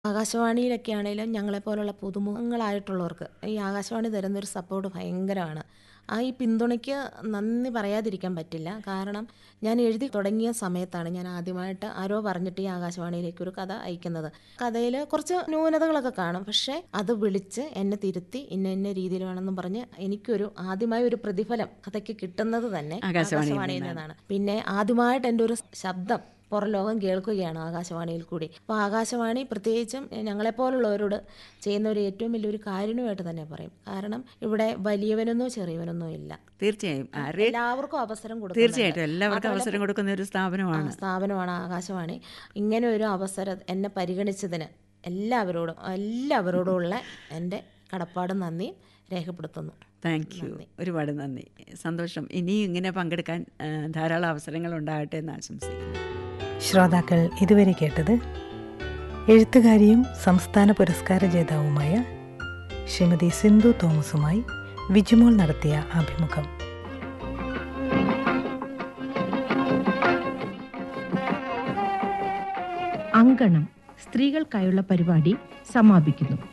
ആകാശവാണിയിലൊക്കെ ആണേലും ഞങ്ങളെപ്പോലുള്ള പുതുമുഖങ്ങളായിട്ടുള്ളവർക്ക് ഈ ആകാശവാണി തരുന്നൊരു സപ്പോർട്ട് ഭയങ്കരമാണ് ആ ഈ പിന്തുണയ്ക്ക് നന്ദി പറയാതിരിക്കാൻ പറ്റില്ല കാരണം ഞാൻ എഴുതി തുടങ്ങിയ സമയത്താണ് ഞാൻ ആദ്യമായിട്ട് ആരോ പറഞ്ഞിട്ട് ഈ ആകാശവാണിയിലേക്ക് ഒരു കഥ അയക്കുന്നത് കഥയിൽ കുറച്ച് ന്യൂനതകളൊക്കെ കാണും പക്ഷേ അത് വിളിച്ച് എന്നെ തിരുത്തി ഇന്ന ഇന്ന രീതിയിൽ വേണമെന്നും പറഞ്ഞ് എനിക്കൊരു ആദ്യമായ ഒരു പ്രതിഫലം കഥയ്ക്ക് കിട്ടുന്നത് തന്നെ ആകാശവാണിയിൽ ആകാശവാണിയിൽ നിന്നാണ് പിന്നെ ആദ്യമായിട്ട് എൻ്റെ ഒരു ശബ്ദം പുറം ലോകം കേൾക്കുകയാണ് ആകാശവാണിയിൽ കൂടി അപ്പോൾ ആകാശവാണി പ്രത്യേകിച്ചും ഞങ്ങളെപ്പോലുള്ളവരോട് ചെയ്യുന്ന ഒരു ഏറ്റവും വലിയൊരു കാരുണ്യമായിട്ട് തന്നെ പറയും കാരണം ഇവിടെ വലിയവനെന്നോ ചെറിയവനെന്നോ ഇല്ല തീർച്ചയായും ആരെ എല്ലാവർക്കും അവസരം കൊടുക്കും തീർച്ചയായിട്ടും എല്ലാവർക്കും അവസരം കൊടുക്കുന്ന ഒരു സ്ഥാപനമാണ് സ്ഥാപനമാണ് ആകാശവാണി ഇങ്ങനെ ഒരു അവസരം എന്നെ പരിഗണിച്ചതിന് എല്ലാവരോടും എല്ലാവരോടുമുള്ള എൻ്റെ കടപ്പാടും നന്ദിയും രേഖപ്പെടുത്തുന്നു താങ്ക് യു ഒരുപാട് നന്ദി സന്തോഷം ഇനിയും ഇങ്ങനെ പങ്കെടുക്കാൻ ആ, ധാരാളം അവസരങ്ങൾ ഉണ്ടാകട്ടെ എന്ന് ആശംസിക്കുന്നു ശ്രോതാക്കൾ ഇതുവരെ കേട്ടത് എഴുത്തുകാരിയും സംസ്ഥാന പുരസ്കാര ജേതാവുമായ ശ്രീമതി സിന്ധു തോമസുമായി വിജുമോൾ നടത്തിയ അഭിമുഖം അങ്കണം സ്ത്രീകൾക്കായുള്ള പരിപാടി സമാപിക്കുന്നു